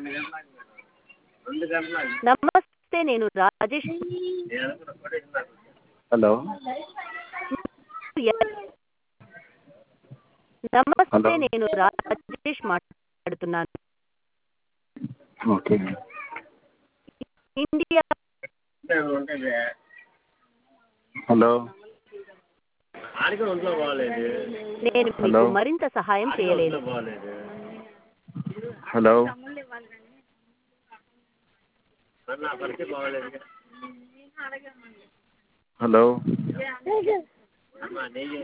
నమస్తే నేను రాజేష్ హలో నమస్తే హలో. నేను రాజేష్ మాట్లాడుతున్నాను ఓకే ఇండియా హలో నేను హలో. మీకు మరింత సహాయం చేయలేను హలో హలో